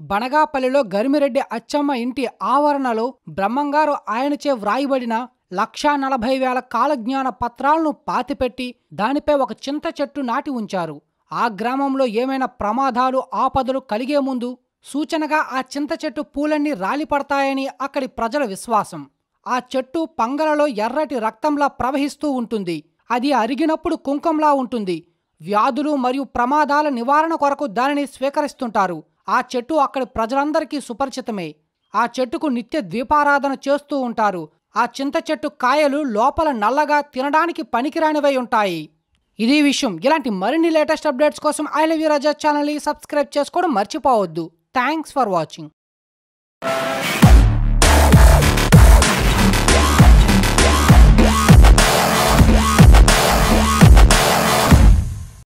బనగాపల్లిలో గరిమిరెడ్డి అచ్చమ్మ ఇంటి ఆవరణలో బ్రహ్మంగారు ఆయనచే వ్రాయబడిన లక్షా నలభై వేల కాలజ్ఞాన పత్రాలను పాతిపెట్టి దానిపై ఒక చింత చెట్టు నాటి ఉంచారు ఆ గ్రామంలో ఏమైనా ప్రమాదాలు ఆపదలు కలిగే ముందు సూచనగా ఆ చింత చెట్టు పూలన్నీ రాలిపడతాయని అక్కడి ప్రజల విశ్వాసం ఆ చెట్టు పంగలలో ఎర్రటి రక్తంలా ప్రవహిస్తూ ఉంటుంది అది అరిగినప్పుడు కుంకంలా ఉంటుంది వ్యాధులు మరియు ప్రమాదాల నివారణ కొరకు దానిని స్వీకరిస్తుంటారు ఆ చెట్టు అక్కడి ప్రజలందరికీ సుపరిచితమే ఆ చెట్టుకు నిత్య ద్వీపారాధన చేస్తూ ఉంటారు ఆ చింత చెట్టు కాయలు లోపల నల్లగా తినడానికి పనికిరానివై ఉంటాయి ఇది విషయం ఇలాంటి మరిన్ని లేటెస్ట్ అప్డేట్స్ కోసం ఐ లవ్ యూ రజా ఛానల్ని సబ్స్క్రైబ్ చేసుకోవడం మర్చిపోవద్దు థ్యాంక్స్ ఫర్ వాచింగ్